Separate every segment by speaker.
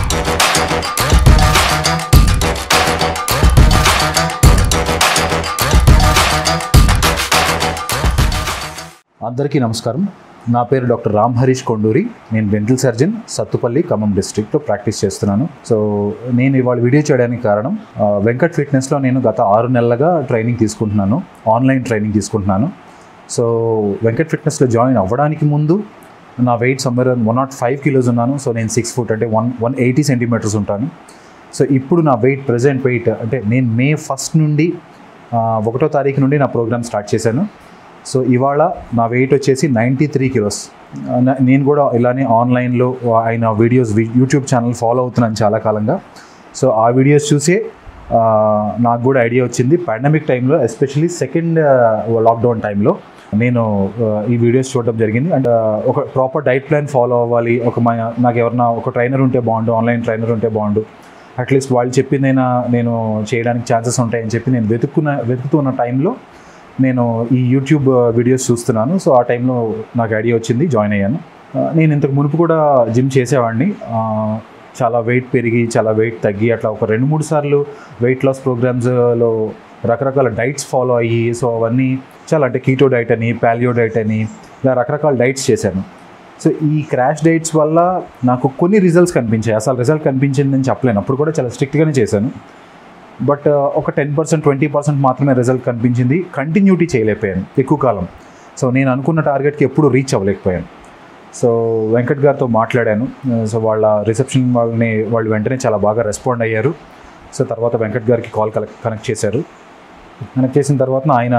Speaker 1: అందరికీ నమస్కారం నా పేరు డాక్టర్ రామ్ హరీష్ కొండూరి నేను డెంటల్ సర్జన్ సత్తుపల్లి ఖమ్మం డిస్ట్రిక్ట్లో ప్రాక్టీస్ చేస్తున్నాను సో నేను ఇవాళ వీడియో చేయడానికి కారణం ఆ, వెంకట్ ఫిట్నెస్లో నేను గత ఆరు నెలలుగా ట్రైనింగ్ తీసుకుంటున్నాను ఆన్లైన్ ట్రైనింగ్ తీసుకుంటున్నాను సో వెంకట్ ఫిట్నెస్లో జాయిన్ అవ్వడానికి ముందు నా weight summer one not five kilos ఉన్నాను సో నేను సిక్స్ ఫుట్ అంటే వన్ వన్ ఎయిటీ సెంటీమీటర్స్ ఉంటాను సో ఇప్పుడు నా వెయిట్ ప్రజెంట్ వెయిట్ అంటే నేను మే ఫస్ట్ నుండి ఆ, ఒకటో తారీఖు నుండి నా ప్రోగ్రామ్ స్టార్ట్ చేశాను సో ఇవాళ నా వెయిట్ వచ్చేసి నైంటీ త్రీ కిలోస్ నేను కూడా ఇలానే ఆన్లైన్లో ఆయన వీడియోస్ యూట్యూబ్ ఛానల్ ఫాలో అవుతున్నాను చాలా కాలంగా సో ఆ వీడియోస్ చూసే ఆ, నాకు కూడా ఐడియా వచ్చింది పాండమిక్ టైంలో ఎస్పెషలీ సెకండ్ లాక్డౌన్ టైంలో నేను ఆ, ఈ వీడియోస్ చూడడం జరిగింది అండ్ ఒక ప్రాపర్ డైట్ ప్లాన్ ఫాలో అవ్వాలి ఒక మా నాకు ఎవరన్నా ఒక ట్రైనర్ ఉంటే బాగుండు ఆన్లైన్ ట్రైనర్ ఉంటే బాగుండు అట్లీస్ట్ వాళ్ళు చెప్పిందైనా నేను చేయడానికి ఛాన్సెస్ ఉంటాయని చెప్పి నేను వెతుక్కున్న వెతుకుతున్న టైంలో నేను ఈ యూట్యూబ్ వీడియోస్ చూస్తున్నాను సో ఆ టైంలో నాకు ఐడియా వచ్చింది జాయిన్ అయ్యాను ఆ, నేను ఇంతకు మునుపు కూడా జిమ్ చేసేవాడిని ఆ, చాలా వెయిట్ పెరిగి చాలా వెయిట్ తగ్గి అట్లా ఒక రెండు మూడు సార్లు వెయిట్ లాస్ ప్రోగ్రామ్స్లో రకరకాల డైట్స్ ఫాలో అయ్యి సో అవన్నీ చాలా అంటే కీటో డైట్ అని పాలియో డైట్ అని ఇలా రకరకాల డైట్స్ చేశాను సో ఈ క్రాష్ డైట్స్ వల్ల నాకు కొన్ని రిజల్ట్స్ కనిపించాయి అసలు రిజల్ట్ కనిపించింది అని చెప్పలేను అప్పుడు కూడా చాలా స్ట్రిక్ట్గానే చేశాను బట్ ఒక టెన్ పర్సెంట్ ట్వంటీ పర్సెంట్ మాత్రమే రిజల్ట్ కనిపించింది కంటిన్యూటీ చేయలేకపోయాను ఎక్కువ కాలం సో నేను అనుకున్న టార్గెట్కి ఎప్పుడు రీచ్ అవ్వలేకపోయాను సో వెంకట్ గారితో మాట్లాడాను సో వాళ్ళ రిసెప్షన్ వాళ్ళని వాళ్ళు వెంటనే చాలా బాగా రెస్పాండ్ అయ్యారు సో తర్వాత వెంకట్ గారికి కాల్ కనెక్ట్ చేశారు కనెక్ట్ చేసిన తర్వాత ఆయన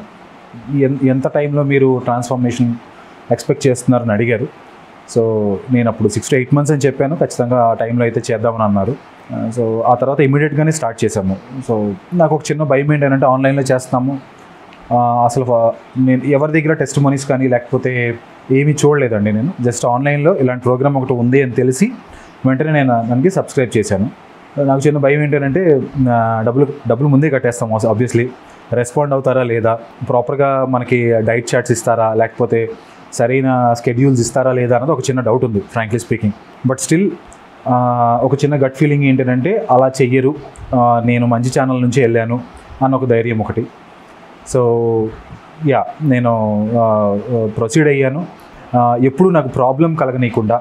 Speaker 1: ఎన్- ఎంత టైంలో మీరు ట్రాన్స్ఫర్మేషన్ ఎక్స్పెక్ట్ చేస్తున్నారని అడిగారు సో నేను అప్పుడు సిక్స్ టు ఎయిట్ మంత్స్ అని చెప్పాను ఖచ్చితంగా ఆ టైంలో అయితే చేద్దామని అన్నారు ఆ, సో ఆ తర్వాత ఇమీడియట్గానే స్టార్ట్ చేసాము సో నాకు ఒక చిన్న భయం ఏంటంటే ఆన్లైన్లో చేస్తాము ఆ, అసలు ఫ- నేను ఎవరి దగ్గర టెస్ట్ మనీస్ కానీ లేకపోతే ఏమీ చూడలేదండి నేను జస్ట్ ఆన్లైన్లో ఇలాంటి ప్రోగ్రామ్ ఒకటి ఉంది అని తెలిసి వెంటనే నేను దానికి సబ్స్క్రైబ్ చేశాను నాకు చిన్న భయం ఏంటంటే ఆ, డబ్బులు డబ్బులు ముందే కట్టేస్తాం ఆబ్వియస్లీ రెస్పాండ్ అవుతారా లేదా ప్రాపర్గా మనకి డైట్ చార్ట్స్ ఇస్తారా లేకపోతే సరైన స్కెడ్యూల్స్ ఇస్తారా లేదా అన్నది ఒక చిన్న డౌట్ ఉంది ఫ్రాంక్లీ స్పీకింగ్ బట్ స్టిల్ ఒక చిన్న గట్ ఫీలింగ్ ఏంటంటే అలా చెయ్యరు ఆ, నేను మంచి ఛానల్ నుంచి వెళ్ళాను అన్న ఒక ధైర్యం ఒకటి సో యా నేను ప్రొసీడ్ అయ్యాను ఆ, ఎప్పుడు నాకు ప్రాబ్లం కలగనీయకుండా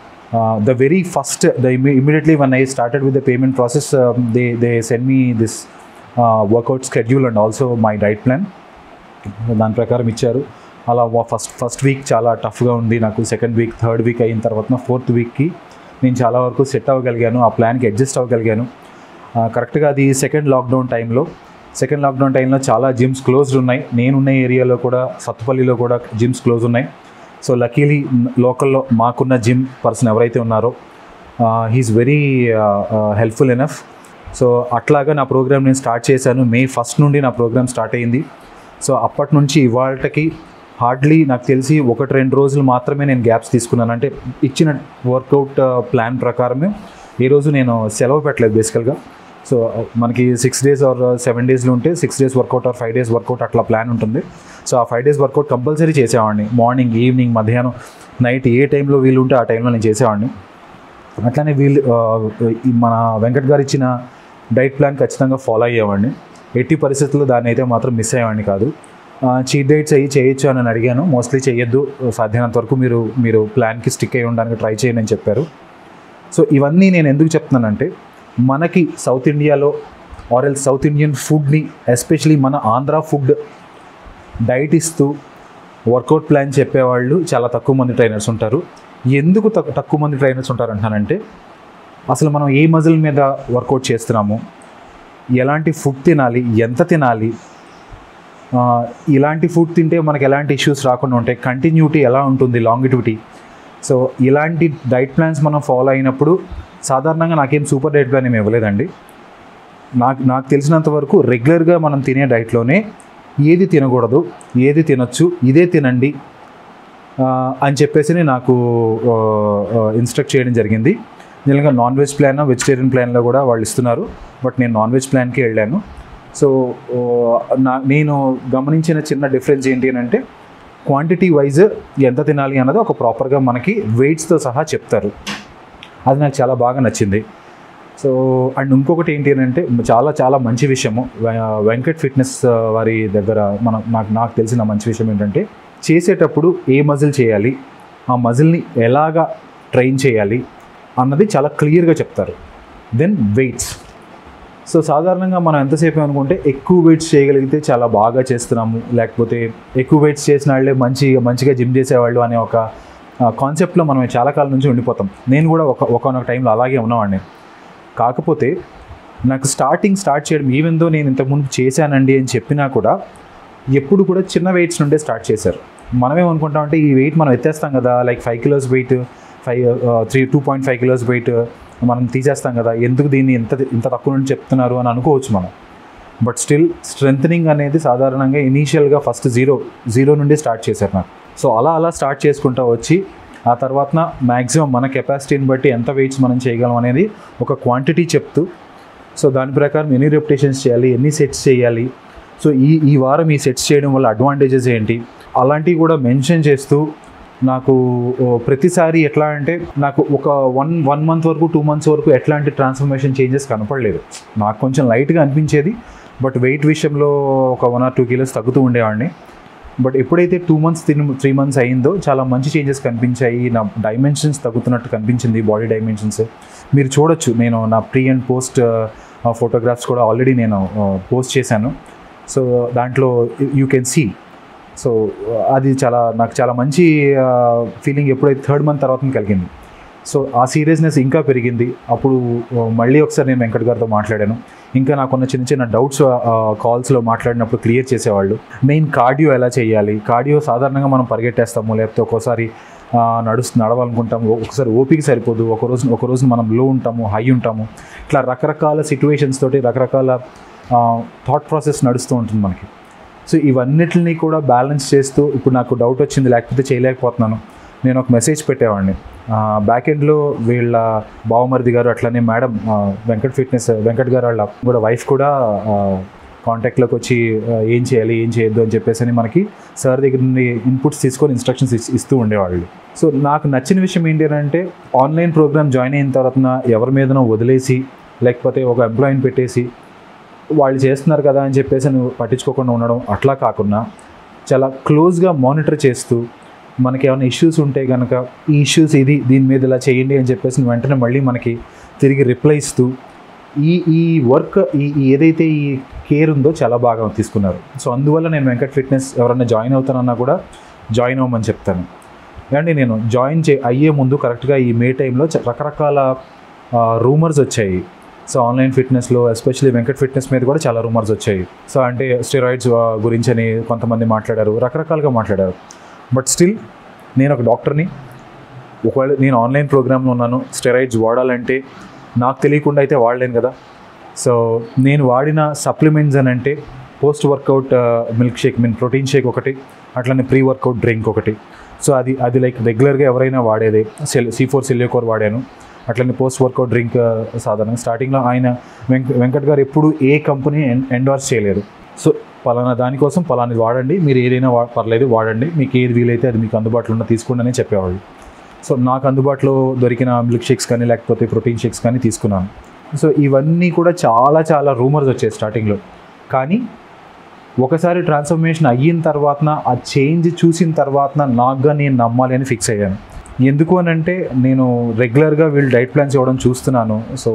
Speaker 1: the very first the immediately one I started with the payment process they they send me this workout schedule and also my diet plan దాని ప్రకారం ఇచ్చారు అలా ఫస్ట్ ఫస్ట్ వీక్ చాలా టఫ్గా ఉంది నాకు సెకండ్ వీక్ థర్డ్ వీక్ అయిన తర్వాత ఫోర్త్ వీక్కి నేను చాలా వరకు సెట్ అవ్వగలిగాను ఆ ప్లాన్కి అడ్జస్ట్ అవ్వగలిగాను ఆ, కరెక్ట్గా అది సెకండ్ లాక్డౌన్ టైంలో సెకండ్ లాక్డౌన్ టైంలో చాలా జిమ్స్ క్లోజ్డ్ ఉన్నాయి నేనున్న ఏరియాలో కూడా సత్తుపల్లిలో కూడా జిమ్స్ క్లోజ్ ఉన్నాయి సో లక్కీలీ లోకల్లో మాకున్న జిమ్ పర్సన్ ఎవరైతే ఉన్నారో he is very helpful enough so అట్లాగా నా ప్రోగ్రామ్ నేను స్టార్ట్ చేశాను మే ఫస్ట్ నుండి నా ప్రోగ్రామ్ స్టార్ట్ అయింది సో అప్పటి నుంచి ఇవాళకి హార్డ్లీ నాకు తెలిసి ఒకటి రెండు రోజులు మాత్రమే నేను గ్యాప్స్ తీసుకున్నాను అంటే ఇచ్చిన వర్కౌట్ ప్లాన్ ప్రకారమే ఈ రోజు నేను సెలవు పెట్టలేదు బేసికల్గా సో మనకి సిక్స్ డేస్ ఆర్ సెవెన్ డేస్లో ఉంటే six days workout or five days workout అట్లా ప్లాన్ ఉంటుంది సో ఆ ఫైవ్ డేస్ వర్కౌట్ కంపల్సరీ చేసేవాడిని మార్నింగ్ ఈవినింగ్ మధ్యాహ్నం నైట్ ఏ టైంలో వీలు ఉంటే ఆ టైంలో నేను చేసేవాడిని అట్లానే వీళ్ళు ఆ, ఈ మన వెంకట్ గారు ఇచ్చిన డైట్ ప్లాన్ ఖచ్చితంగా ఫాలో అయ్యేవాడిని ఎట్టి పరిస్థితుల్లో దాన్ని అయితే మాత్రం మిస్ అయ్యేవాడిని కాదు చీట్ డైట్స్ అయ్యి చేయొచ్చు అని నేను అడిగాను మోస్ట్లీ చేయొద్దు సాధ్యమైనంత వరకు మీరు మీరు ప్లాన్కి స్టిక్ అయ్యి ఉండడానికి ట్రై చేయండి అని చెప్పారు సో ఇవన్నీ నేను ఎందుకు చెప్తున్నానంటే మనకి సౌత్ ఇండియాలో ఆర్ ఎల్ సౌత్ ఇండియన్ ఫుడ్ని ఎస్పెషలీ మన ఆంధ్ర ఫుడ్ డైట్ ఇస్తూ వర్కౌట్ ప్లాన్ చెప్పేవాళ్ళు చాలా తక్కువ మంది ట్రైనర్స్ ఉంటారు ఎందుకు తక్కు- తక్కువ మంది ట్రైనర్స్ ఉంటారు అంటానంటే అసలు మనం ఏ మజిల్ మీద వర్కౌట్ చేస్తున్నాము ఎలాంటి ఫుడ్ తినాలి ఎంత తినాలి ఆ, ఇలాంటి ఫుడ్ తింటే మనకి ఎలాంటి ఇష్యూస్ రాకుండా ఉంటాయి కంటిన్యూటీ ఎలా ఉంటుంది లాంగిట్యూటీ సో ఇలాంటి డైట్ ప్లాన్స్ మనం ఫాలో అయినప్పుడు సాధారణంగా నాకేం సూపర్ డైట్ ప్లాన్ ఏమి ఇవ్వలేదండి నాకు నాకు తెలిసినంత వరకు రెగ్యులర్గా మనం తినే డైట్లోనే ఏది తినకూడదు ఏది తినొచ్చు ఇదే తినండి ఆ, అని చెప్పేసి నాకు ఇన్స్ట్రక్ట్ చేయడం జరిగింది నిజంగా నాన్ వెజ్ ప్లాన్ వెజిటేరియన్ ప్లాన్లో కూడా వాళ్ళు ఇస్తున్నారు బట్ నేను నాన్ వెజ్ ప్లాన్కి వెళ్ళాను సో ఓ, నా నేను గమనించిన చిన్న డిఫరెన్స్ ఏంటి అని అంటే క్వాంటిటీ వైజ్ ఎంత తినాలి అన్నది ఒక ప్రాపర్గా మనకి వెయిట్స్తో సహా చెప్తారు అది నాకు చాలా బాగా నచ్చింది సో అండ్ ఇంకొకటి ఏంటి అని అంటే చాలా చాలా మంచి విషయము వె- వెంకట్ ఫిట్నెస్ ఆ, వారి దగ్గర మనం నాకు నాకు తెలిసిన మంచి విషయం ఏంటంటే చేసేటప్పుడు ఏ మజిల్ చేయాలి ఆ మజిల్ని ఎలాగా ట్రైన్ చేయాలి అన్నది చాలా క్లియర్గా చెప్తారు దెన్ వెయిట్స్ సో సాధారణంగా మనం ఎంతసేపు అనుకుంటే ఎక్కువ వెయిట్స్ చేయగలిగితే చాలా బాగా చేస్తున్నాము లేకపోతే ఎక్కువ వెయిట్స్ చేసిన వాళ్ళే మంచి మంచిగా జిమ్ చేసేవాళ్ళు అనే ఒక కాన్సెప్ట్లో మనం చాలా కాలం నుంచి ఉండిపోతాం నేను కూడా ఒక ఒకనొక టైంలో అలాగే ఉన్నవాడిని కాకపోతే నాకు స్టార్టింగ్ స్టార్ట్ చేయడం ఈవెన్ దో నేను ఇంతకుముందు చేశానండి అని చెప్పినా కూడా ఎప్పుడు కూడా చిన్న వెయిట్స్ నుండే స్టార్ట్ చేశారు మనమేమనుకుంటామంటే ఈ వెయిట్ మనం ఎత్తేస్తాం కదా like five kilos weight five three two point five kilos weight మనం తీసేస్తాం కదా ఎందుకు దీన్ని ఇంత ఇంత తక్కువ నుండి చెప్తున్నారు అని అనుకోవచ్చు మనం బట్ స్టిల్ స్ట్రెంథనింగ్ అనేది సాధారణంగా ఇనీషియల్గా ఫస్ట్ జీరో జీరో నుండి స్టార్ట్ చేశారు నాకు సో అలా అలా స్టార్ట్ చేసుకుంటూ వచ్చి ఆ తర్వాత మ్యాక్సిమం మన కెపాసిటీని బట్టి ఎంత వెయిట్స్ మనం చేయగలం అనేది ఒక క్వాంటిటీ చెప్తూ సో దాని ప్రకారం ఎన్ని రెప్యుటేషన్స్ చేయాలి ఎన్ని సెట్స్ చేయాలి సో ఈ ఈ వారం ఈ సెట్స్ చేయడం వల్ల అడ్వాంటేజెస్ ఏంటి అలాంటివి కూడా మెన్షన్ చేస్తూ నాకు ఓ, ప్రతిసారి ఎట్లా అంటే నాకు ఒక వన్ వన్ మంత్ వరకు టూ మంత్స్ వరకు ఎట్లాంటి ట్రాన్స్ఫర్మేషన్ చేంజెస్ కనపడలేదు నాకు కొంచెం లైట్గా అనిపించేది బట్ వెయిట్ విషయంలో ఒక వన్ ఆర్ టూ కిలోస్ తగ్గుతూ ఉండేవాడిని బట్ ఎప్పుడైతే two months three three months అయిందో చాలా మంచి చేంజెస్ కనిపించాయి నా డైమెన్షన్స్ తగ్గుతున్నట్టు కనిపించింది బాడీ డైమెన్షన్స్ మీరు చూడొచ్చు నేను నా ప్రీ అండ్ పోస్ట్ ఫోటోగ్రాఫ్స్ కూడా ఆల్రెడీ నేను పోస్ట్ చేశాను సో దాంట్లో యూ కెన్ సీ సో అది చాలా నాకు చాలా మంచి ఫీలింగ్ ఎప్పుడైతే థర్డ్ మంత్ తర్వాత కలిగింది సో ఆ సీరియస్నెస్ ఇంకా పెరిగింది అప్పుడు ఆ, మళ్ళీ ఒకసారి నేను వెంకట్ గారితో మాట్లాడాను ఇంకా నాకున్న చిన్న చిన్న డౌట్స్ కాల్స్లో మాట్లాడినప్పుడు క్లియర్ చేసేవాళ్ళు మెయిన్ కార్డియో ఎలా చేయాలి కార్డియో సాధారణంగా మనం పరిగెట్టేస్తాము లేకపోతే ఒక్కోసారి ఆ, నడుస్తు నడవాలనుకుంటాము ఒకసారి ఓపిక సరిపోదు ఒక రోజు ఒక రోజు మనం లో ఉంటాము హై ఉంటాము ఇట్లా రకరకాల సిచ్యువేషన్స్ తోటి రకరకాల థాట్ ప్రాసెస్ నడుస్తూ ఉంటుంది మనకి సో ఇవన్నిటిని కూడా బ్యాలెన్స్ చేస్తూ ఇప్పుడు నాకు డౌట్ వచ్చింది లేకపోతే చేయలేకపోతున్నాను నేను ఒక మెసేజ్ పెట్టేవాడిని బ్యాక్ ఎండ్లో వీళ్ళ బావమరిది గారు అట్లనే మేడం వెంకట్ ఫిట్నెస్ వెంకట్ గారు వాళ్ళ కూడా వైఫ్ కూడా కాంటాక్ట్లోకి వచ్చి ఆ, ఏం చేయాలి ఏం చేయొద్దు అని చెప్పేసి అని మనకి సార్ దగ్గర నుండి ఇన్పుట్స్ తీసుకొని ఇన్స్ట్రక్షన్స్ ఇస్తూ ఉండేవాళ్ళు సో నాకు నచ్చిన విషయం ఏంటి అని అంటే ఆన్లైన్ ప్రోగ్రామ్ జాయిన్ అయిన తర్వాత ఎవరి మీదనో వదిలేసి లేకపోతే ఒక ఎంప్లాయీని పెట్టేసి వాళ్ళు చేస్తున్నారు కదా అని చెప్పేసి నువ్వు పట్టించుకోకుండా ఉండడం అట్లా కాకుండా చాలా క్లోజ్గా మానిటర్ చేస్తూ మనకి ఏమైనా ఇష్యూస్ ఉంటే కనుక ఈ ఇష్యూస్ ఇది దీని మీద ఇలా చేయండి అని చెప్పేసి నువ్వు వెంటనే మళ్ళీ మనకి తిరిగి రిప్లై ఇస్తూ ఈ ఈ వర్క్ ఈ ఈ ఏదైతే ఈ కేర్ ఉందో చాలా బాగా తీసుకున్నారు సో అందువల్ల నేను వెంకట్ ఫిట్నెస్ ఎవరైనా జాయిన్ అవుతానన్నా కూడా జాయిన్ అవ్వమని చెప్తాను అండి నేను జాయిన్ చే అయ్యే ముందు కరెక్ట్గా ఈ మే టైంలో చ- రకరకాల రూమర్స్ వచ్చాయి సో ఆన్లైన్ ఫిట్నెస్లో ఎస్పెషల్లీ వెంకట్ ఫిట్నెస్ మీద కూడా చాలా రూమర్స్ వచ్చాయి సో అంటే స్టెరాయిడ్స్ గురించి అని కొంతమంది మాట్లాడారు రకరకాలుగా మాట్లాడారు బట్ స్టిల్ నేను ఒక డాక్టర్ని ఒకవేళ నేను ఆన్లైన్ ప్రోగ్రామ్లో ఉన్నాను స్టెరాయిడ్స్ వాడాలంటే నాకు తెలియకుండా అయితే వాడలేను కదా సో నేను వాడిన సప్లిమెంట్స్ అని అంటే post workout milkshake mean protein shake ఒకటి అట్లనే ప్రీ వర్కౌట్ డ్రింక్ ఒకటి సో అది అది లైక్ రెగ్యులర్గా ఎవరైనా వాడేది సెల్ సి ఫోర్ సెల్యూకోర్ వాడాను అట్లనే పోస్ట్ వర్కౌట్ డ్రింక్ సాధారణంగా స్టార్టింగ్లో ఆయన వెంక వెంకట్ గారు ఎప్పుడు ఏ కంపెనీ ఎండార్స్ చేయలేదు సో పలానా దానికోసం పలానాది వాడండి మీరు ఏదైనా వా పర్లేదు వాడండి మీకు ఏది వీలైతే అది మీకు అందుబాటులో ఉన్న తీసుకోండి అని చెప్పేవాళ్ళు సో నాకు అందుబాటులో దొరికిన మిల్క్ షేక్స్ కానీ లేకపోతే ప్రోటీన్ షేక్స్ కానీ తీసుకున్నాను సో ఇవన్నీ కూడా చాలా చాలా రూమర్స్ వచ్చాయి స్టార్టింగ్లో కానీ ఒకసారి ట్రాన్స్ఫర్మేషన్ అయిన తర్వాత ఆ చేంజ్ చూసిన తర్వాత నాకుగా నేను నమ్మాలి అని ఫిక్స్ అయ్యాను ఎందుకు అని అంటే నేను రెగ్యులర్గా వీళ్ళు డైట్ ప్లాన్స్ ఇవ్వడం చూస్తున్నాను సో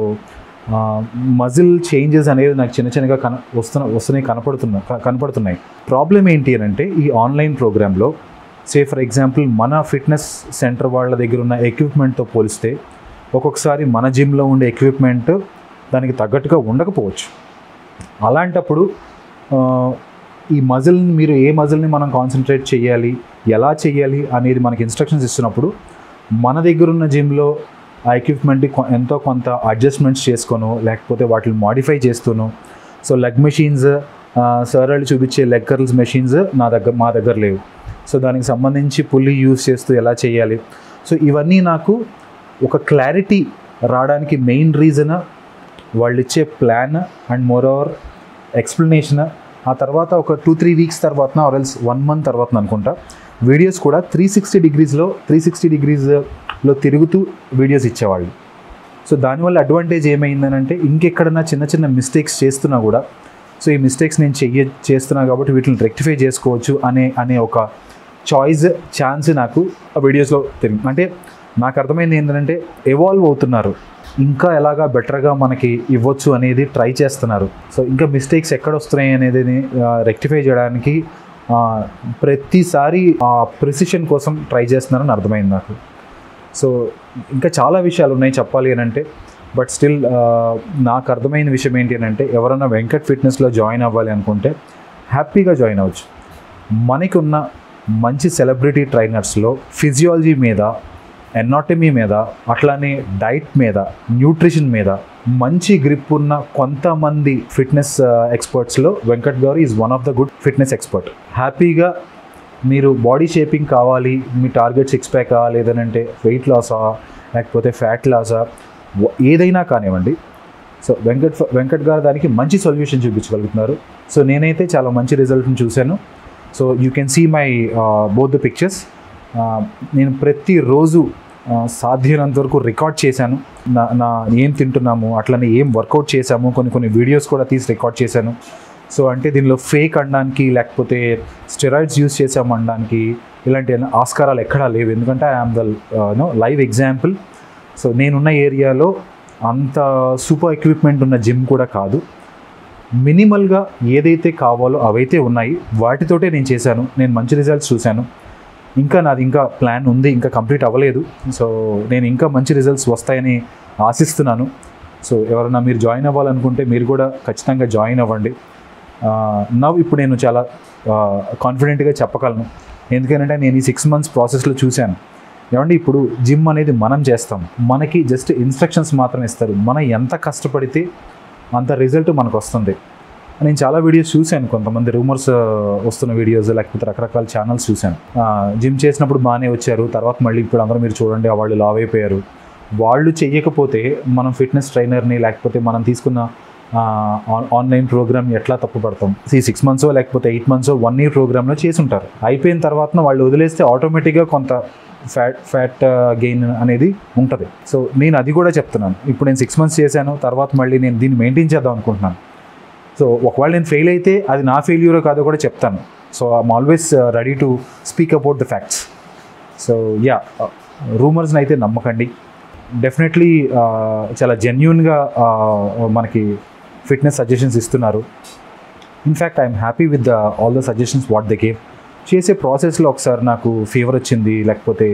Speaker 1: మజిల్ చేంజెస్ అనేవి నాకు చిన్న చిన్నగా కన వస్తున్న వస్తున్నాయి కనపడుతున్నా క- కనపడుతున్నాయి ప్రాబ్లం ఏంటి అని అంటే ఈ ఆన్లైన్ ప్రోగ్రాంలో సే ఫర్ ఎగ్జాంపుల్ మన ఫిట్నెస్ సెంటర్ వాళ్ళ దగ్గర ఉన్న ఎక్విప్మెంట్తో పోలిస్తే ఒక్కొక్కసారి మన జిమ్లో ఉండే ఎక్విప్మెంట్ దానికి తగ్గట్టుగా ఉండకపోవచ్చు అలాంటప్పుడు ఆ, ఈ మజిల్ని మీరు ఏ మజిల్ని మనం కాన్సన్ట్రేట్ చేయాలి ఎలా చేయాలి అనేది మనకి ఇన్స్ట్రక్షన్స్ ఇస్తున్నప్పుడు మన దగ్గర ఉన్న జిమ్లో ఆ ఎక్విప్మెంట్కి కొ- ఎంతో కొంత అడ్జస్ట్మెంట్స్ చేసుకోను లేకపోతే వాటిని మాడిఫై చేస్తూను సో లెగ్ మెషిన్స్ సార్ వాళ్ళు చూపించే లెగ్ కర్ల్స్ మెషిన్స్ నా దగ్గర మా దగ్గర లేవు సో దానికి సంబంధించి పుల్లి యూస్ చేస్తూ ఎలా చేయాలి సో ఇవన్నీ నాకు ఒక క్లారిటీ రావడానికి మెయిన్ రీజన్ వాళ్ళు ఇచ్చే plan and moreover explanation ఆ తర్వాత ఒక టూ త్రీ వీక్స్ తర్వాత ఆర్ ఎల్స్ వన్ మంత్ తర్వాత అనుకుంటా వీడియోస్ కూడా త్రీ సిక్స్టీ డిగ్రీస్లో త్రీ సిక్స్టీ డిగ్రీస్లో తిరుగుతూ వీడియోస్ ఇచ్చేవాళ్ళు సో దానివల్ల అడ్వాంటేజ్ ఏమైందనంటే ఇంకెక్కడన్నా చిన్న చిన్న మిస్టేక్స్ చేస్తున్నా కూడా సో ఈ మిస్టేక్స్ నేను చెయ్య చేస్తున్నా కాబట్టి వీటిని రెక్టిఫై చేసుకోవచ్చు అనే అనే ఒక చాయిస్ ఛాన్స్ నాకు ఆ వీడియోస్లో తెలియదు అంటే నాకు అర్థమైంది ఏంటంటే ఎవాల్వ్ అవుతున్నారు ఇంకా ఎలాగా బెటర్గా మనకి ఇవ్వచ్చు అనేది ట్రై చేస్తున్నారు సో ఇంకా మిస్టేక్స్ ఎక్కడ వస్తున్నాయి అనేది రెక్టిఫై చేయడానికి ఆ, ప్రతిసారి ఆ ప్రిసిషన్ కోసం ట్రై చేస్తున్నారని అర్థమైంది నాకు సో ఇంకా చాలా విషయాలు ఉన్నాయి చెప్పాలి అని అంటే బట్ స్టిల్ నాకు అర్థమైన విషయం ఏంటి అని అంటే ఎవరైనా వెంకట్ ఫిట్నెస్లో జాయిన్ అవ్వాలి అనుకుంటే హ్యాపీగా జాయిన్ అవ్వచ్చు మనకి ఉన్న మంచి సెలబ్రిటీ ట్రైనర్స్లో ఫిజియాలజీ మీద ఎనాటమీ మీద అట్లానే డైట్ మీద న్యూట్రిషన్ మీద మంచి గ్రిప్ ఉన్న కొంతమంది ఫిట్నెస్ ఎక్స్పర్ట్స్లో వెంకట్ గారు is one of the good fitness expert హ్యాపీగా మీరు బాడీ షేపింగ్ కావాలి మీ టార్గెట్ సిక్స్ ప్యాకా లేదనంటే వెయిట్ లాసా లేకపోతే ఫ్యాట్ లాసా ఏదైనా కానివ్వండి సో వెంకట్ వెంకట్ గారు దానికి మంచి సొల్యూషన్ చూపించగలుగుతున్నారు సో నేనైతే చాలా మంచి రిజల్ట్ని చూశాను so you can see my both the pictures నేను ప్రతిరోజు ఆ, సాధ్యమైనంత వరకు రికార్డ్ చేశాను నా నా ఏం తింటున్నాము అట్లనే ఏం వర్కౌట్ చేశాము కొన్ని కొన్ని వీడియోస్ కూడా తీసి రికార్డ్ చేశాను సో అంటే దీనిలో ఫేక్ అనడానికి లేకపోతే స్టెరాయిడ్స్ యూస్ చేసాము అనడానికి ఇలాంటి ఆస్కారాలు ఎక్కడా లేవు ఎందుకంటే I'm the no live example so నేనున్న ఏరియాలో అంత సూపర్ ఎక్విప్మెంట్ ఉన్న జిమ్ కూడా కాదు మినిమల్గా ఏదైతే కావాలో అవైతే ఉన్నాయి వాటితోటే నేను చేశాను నేను మంచి రిజల్ట్స్ చూశాను ఇంకా నాది ఇంకా ప్లాన్ ఉంది ఇంకా కంప్లీట్ అవ్వలేదు సో నేను ఇంకా మంచి రిజల్ట్స్ వస్తాయని ఆశిస్తున్నాను సో ఎవరైనా మీరు జాయిన్ అవ్వాలనుకుంటే మీరు కూడా ఖచ్చితంగా జాయిన్ అవ్వండి నవ్ ఇప్పుడు నేను చాలా కాన్ఫిడెంట్గా చెప్పగలను ఎందుకంటే నేను ఈ సిక్స్ మంత్స్ ప్రాసెస్లో చూశాను ఏమంటే ఇప్పుడు జిమ్ అనేది మనం చేస్తాం మనకి జస్ట్ ఇన్స్ట్రక్షన్స్ మాత్రం ఇస్తారు మనం ఎంత కష్టపడితే అంత రిజల్ట్ మనకు వస్తుంది నేను చాలా వీడియోస్ చూశాను కొంతమంది రూమర్స్ వస్తున్న వీడియోస్ లేకపోతే రకరకాల ఛానల్స్ చూశాను జిమ్ చేసినప్పుడు బాగానే వచ్చారు తర్వాత మళ్ళీ ఇప్పుడు అందరూ మీరు చూడండి ఆ వాళ్ళు లావ్ అయిపోయారు వాళ్ళు చెయ్యకపోతే మనం ఫిట్నెస్ ట్రైనర్ని లేకపోతే మనం తీసుకున్న ఆన్లైన్ ప్రోగ్రామ్ ఎట్లా తప్పుపడతాం ఈ సిక్స్ మంత్స్ లేకపోతే ఎయిట్ మంత్స్ వన్ ఇయర్ ప్రోగ్రామ్లో చేసి ఉంటారు అయిపోయిన తర్వాత వాళ్ళు వదిలేస్తే ఆటోమేటిక్గా కొంత ఫ్యాట్ ఫ్యాట్ గెయిన్ అనేది ఉంటుంది సో నేను అది కూడా చెప్తున్నాను ఇప్పుడు నేను సిక్స్ మంత్స్ చేశాను తర్వాత మళ్ళీ నేను దీన్ని మెయింటైన్ చేద్దాం అనుకుంటున్నాను సో ఒకవేళ నేను ఫెయిల్ అయితే అది నా ఫెయిల్యూరో కాదో కూడా చెప్తాను so I'm always ready to speak about the facts so yeah రూమర్స్ని అయితే నమ్మకండి డెఫినెట్లీ చాలా జెన్యున్గా మనకి ఫిట్నెస్ సజెషన్స్ ఇస్తున్నారు in fact I'm happy with the all the suggestions what the game చేసే ప్రాసెస్లో ఒకసారి నాకు ఫీవర్ వచ్చింది లేకపోతే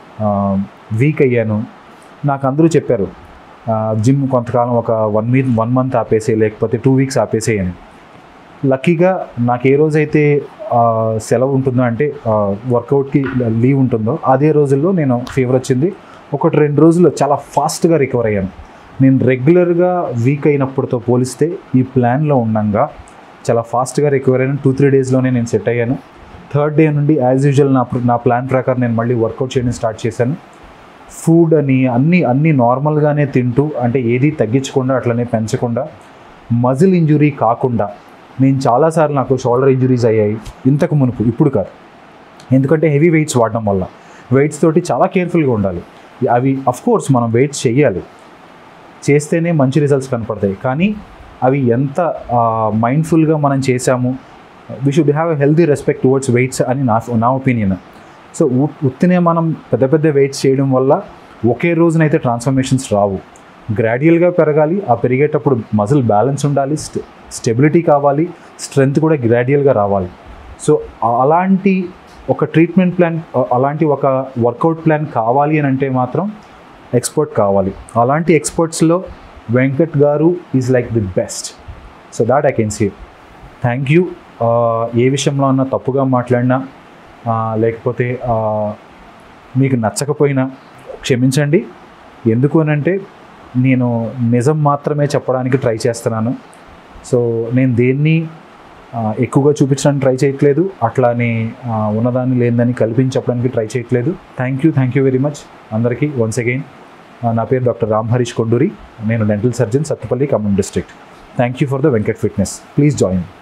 Speaker 1: వీక్ అయ్యాను నాకు అందరూ చెప్పారు జిమ్ కొంతకాలం ఒక వన్ వీక్ వన్ మంత్ ఆపేసే లేకపోతే టూ వీక్స్ ఆపేసే అని లక్కీగా నాకు ఏ రోజైతే ఆ, సెలవు ఉంటుందో అంటే వర్కౌట్కి లీవ్ ఉంటుందో అదే రోజుల్లో నేను ఫీవర్ వచ్చింది ఒకటి రెండు రోజుల్లో చాలా ఫాస్ట్గా రికవర్ అయ్యాను నేను రెగ్యులర్గా వీక్ అయినప్పుడుతో పోలిస్తే ఈ ప్లాన్లో ఉండగా చాలా ఫాస్ట్గా రికవర్ అయ్యాను టూ త్రీ డేస్లోనే నేను సెట్ అయ్యాను థర్డ్ డే నుండి యాజ్ యూజువల్ నా నా ప్లాన్ ప్రకారం నేను మళ్ళీ వర్కౌట్ చేయడం స్టార్ట్ చేశాను ఫుడ్ అని అన్నీ అన్నీ నార్మల్గానే తింటూ అంటే ఏది తగ్గించకుండా అట్లనే పెంచకుండా మజిల్ ఇంజురీ కాకుండా నేను చాలాసార్లు నాకు షోల్డర్ ఇంజురీస్ అయ్యాయి ఇంతకు మునుపు ఇప్పుడు కాదు ఎందుకంటే హెవీ వెయిట్స్ వాడడం వల్ల వెయిట్స్ తోటి చాలా కేర్ఫుల్గా ఉండాలి అవి అఫ్ కోర్స్ మనం వెయిట్స్ చేయాలి చేస్తేనే మంచి రిజల్ట్స్ కనపడతాయి కానీ అవి ఎంత మైండ్ఫుల్గా మనం చేసాము we should have a healthy respect towards weights అని నా నా ఒపీనియన్ సో ఉ- ఉత్తినే మనం పెద్ద పెద్ద వెయిట్స్ చేయడం వల్ల ఒకే రోజునైతే ట్రాన్స్ఫర్మేషన్స్ రావు గ్రాడ్యువల్గా పెరగాలి ఆ పెరిగేటప్పుడు మజిల్ బ్యాలెన్స్ ఉండాలి స్టె స్టెబిలిటీ కావాలి స్ట్రెంగ్త్ కూడా గ్రాడ్యువల్గా రావాలి సో అలాంటి ఒక ట్రీట్మెంట్ ప్లాన్ అలాంటి ఒక వర్కౌట్ ప్లాన్ కావాలి అని అంటే మాత్రం ఎక్స్పర్ట్ కావాలి అలాంటి ఎక్స్పర్ట్స్లో వెంకట్ గారు is like the best so that I can see thank you ఏ విషయంలో అన్నా తప్పుగా మాట్లాడినా ఆ, లేకపోతే ఆ, మీకు నచ్చకపోయినా క్షమించండి ఎందుకు అనంటే నేను నిజం మాత్రమే చెప్పడానికి ట్రై చేస్తున్నాను సో నేను దేన్ని ఆ, ఎక్కువగా చూపించడానికి ట్రై చేయట్లేదు అట్లానే ఆ, ఉన్నదాన్ని లేనిదని కల్పించి చెప్పడానికి ట్రై చేయట్లేదు thank you thank you very much అందరికీ వన్స్ అగైన్ నా పేరు డాక్టర్ రామ్ హరీష్ కొండూరి నేను dental surgeon Sathupalli Khammam district thank you for the Venkat fitness please join